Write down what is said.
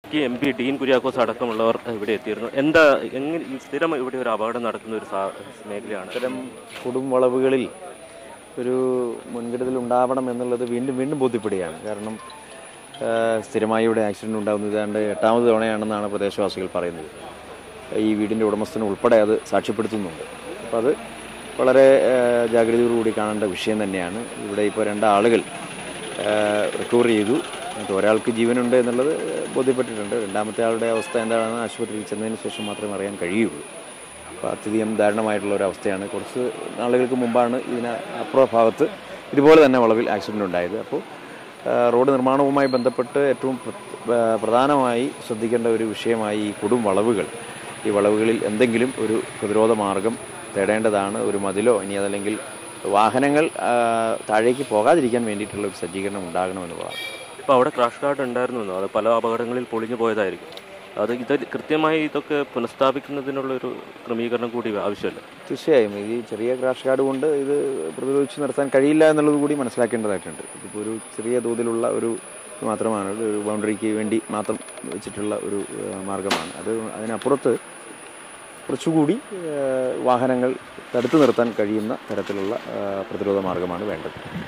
ഈ M P Dean Kuriakose അടക്കമുള്ളവർ ഇവിടെ എത്തിയിരുന്നു എന്താ എങ്ങനെ ഈ സ്ഥിരം ഇവിടെ ഒരു അപകടം നടക്കുന്ന ഒരു സാ- മേഖലയാണ് ഇത്തരം കൊടും വളവുകളിൽ ഒരു മുൻകരുതൽ ഉണ്ടാവണം എന്നുള്ളത് വീണ്ടും വീണ്ടും ബോധ്യപ്പെടുകയാണ് കാരണം ആ, സ്ഥിരമായി ഇവിടെ ആക്സിഡന്റ് ഉണ്ടാകുന്നത് ഏതാണ്ട് എട്ടാമത് തവണയാണെന്നാണ് പ്രദേശവാസികൾ പറയുന്നത് ഈ വീടിൻ്റെ ഉടമസ്ഥന് ഉൾപ്പെടെ അത് സാക്ഷ്യപ്പെടുത്തുന്നുണ്ട് അപ്പോൾ അത് വളരെ ആ, ജാഗ്രതയോടുകൂടി കാണേണ്ട വിഷയം തന്നെയാണ് ഇവിടെ ഇപ്പോൾ രണ്ടാളുകൾ റിക്കവർ ചെയ്തു എന്നിട്ട് ഒരാൾക്ക് ജീവനുണ്ട് എന്നുള്ളത് ബോധ്യപ്പെട്ടിട്ടുണ്ട് രണ്ടാമത്തെ ആളുടെ അവസ്ഥ എന്താണെന്ന് ആശുപത്രിയിൽ ചെന്നതിന് ശേഷം മാത്രമേ അറിയാൻ കഴിയുള്ളൂ അപ്പോൾ അത്യധികം ദാരുണമായിട്ടുള്ള ഒരു അവസ്ഥയാണ് കുറച്ച് നാളുകൾക്ക് മുമ്പാണ് ഇതിന് അപ്പുറ ഭാഗത്ത് ഇതുപോലെ തന്നെ വളവിൽ ആക്സിഡൻ്റ് ഉണ്ടായത് അപ്പോൾ ആ, റോഡ് നിർമ്മാണവുമായി ബന്ധപ്പെട്ട് ഏറ്റവും പ്ര- ആ, പ്രധാനമായി ശ്രദ്ധിക്കേണ്ട ഒരു വിഷയമായി ഈ കൊടും വളവുകൾ ഈ വളവുകളിൽ എന്തെങ്കിലും ഒരു പ്രതിരോധ മാർഗം തേടേണ്ടതാണ് ഒരു മതിലോ ഇനി അതല്ലെങ്കിൽ വാഹനങ്ങൾ ആ, താഴേക്ക് പോകാതിരിക്കാൻ വേണ്ടിയിട്ടുള്ള ഒരു സജ്ജീകരണം ഉണ്ടാകണമെന്നുള്ളതാണ് ഇപ്പോൾ അവിടെ ക്രാഷ് ഗാർഡ് ഉണ്ടായിരുന്നു അത് പല അപകടങ്ങളിൽ പൊളിഞ്ഞു പോയതായിരിക്കും അത് ഇത് കൃത്യമായി ഇതൊക്കെ പുനഃസ്ഥാപിക്കുന്നതിനുള്ള ഒരു ക്രമീകരണം കൂടി ആവശ്യമല്ല തീർച്ചയായും ഈ ചെറിയ ക്രാഷ് കാർഡ് കൊണ്ട് ഇത് പ്രതിരോധിച്ച് നിർത്താൻ കഴിയില്ല എന്നുള്ളത് കൂടി മനസ്സിലാക്കേണ്ടതായിട്ടുണ്ട് ഇതിപ്പോൾ ഒരു ചെറിയ തോതിലുള്ള ഒരു ഇത് മാത്രമാണ് ഒരു ബൗണ്ടറിക്ക് വേണ്ടി മാത്രം വെച്ചിട്ടുള്ള ഒരു ഏഹ്, മാർഗമാണ് അത് അതിനപ്പുറത്ത് കുറച്ചുകൂടി ഏഹ്, വാഹനങ്ങൾ തടുത്തു നിർത്താൻ കഴിയുന്ന തരത്തിലുള്ള ഏഹ്, പ്രതിരോധ മാർഗമാണ് വേണ്ടത്